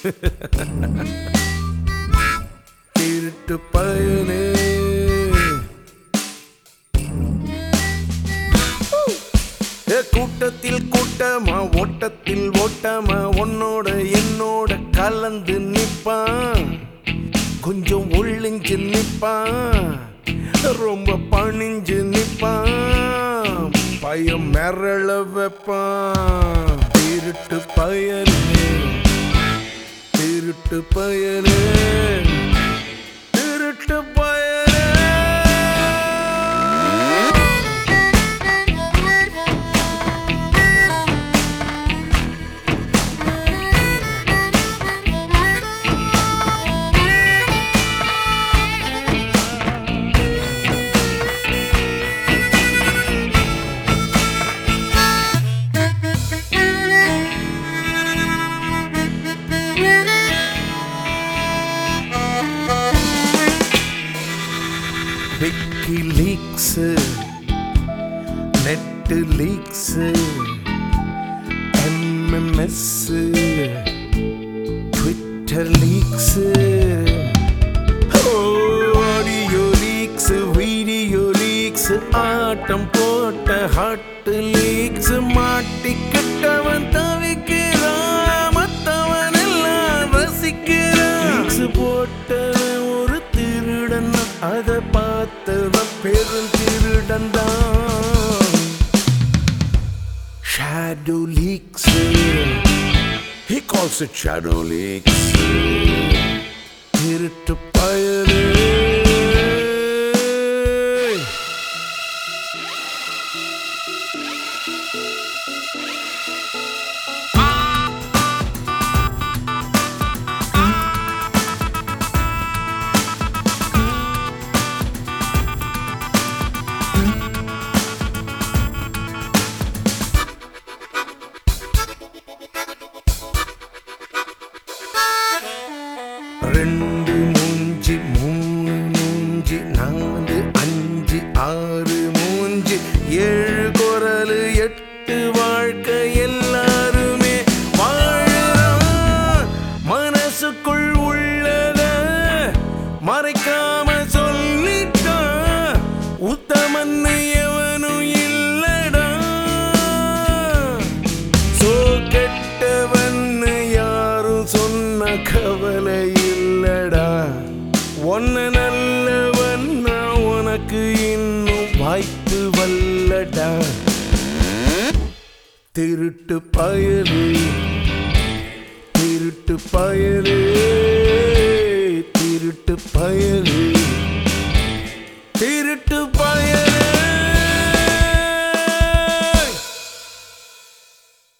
திருட்டு பயனே ஏ கூட்டத்தில் கூட்டமா ஓட்டத்தில் ஓட்டமா உன்னோட என்னோட கலந்து நிப்பான் கொஞ்சம் ஒளிஞ்சு நிப்பான் ரொம்ப பணிஞ்சு நிப்பான் பயம் மிரள வைப்பான் திருட்டு பயனே திருட்டு பயனே திருட்டு பயனே wiki leaks net leaks MMS Twitter leaks audio leaks video leaks ஆட்டம் போட்ட ஹாட் லீக்ஸ் மாட்டிக்கிட்டவன் தவிக்கிறான் மத்தவன் எல்லாம் ரசிக்கிறான் லீக்ஸ் போட்டவன் ஒரு திருடன் அத பார்த்தவன் பெரும் திருடன் தான் shadow leaks He calls it shadow leaks. திருட்டு பயலே ரெண்டு மூஞ்சி மூணு மூஞ்சி நாலு அஞ்சு ஆறு மூஞ்சி ஏழு குரலு எட்டு வாழ்க்கை எல்லாருமே வாழறான் மனசுக்குள் உள்ளத மறைக்காம சொல்லிட்டான் உத்தமன்னு எவனும் இல்லடா சோ கெட்டவன்னு யாரும் சொன்ன கவலை இல்லடா ஒன்ன நல்லவன் நான் உனக்கு இன்னும் வாய்ப்பு வல்லடா திருட்டு பயலே திருட்டு பயலே திருட்டு பயலே திருட்டு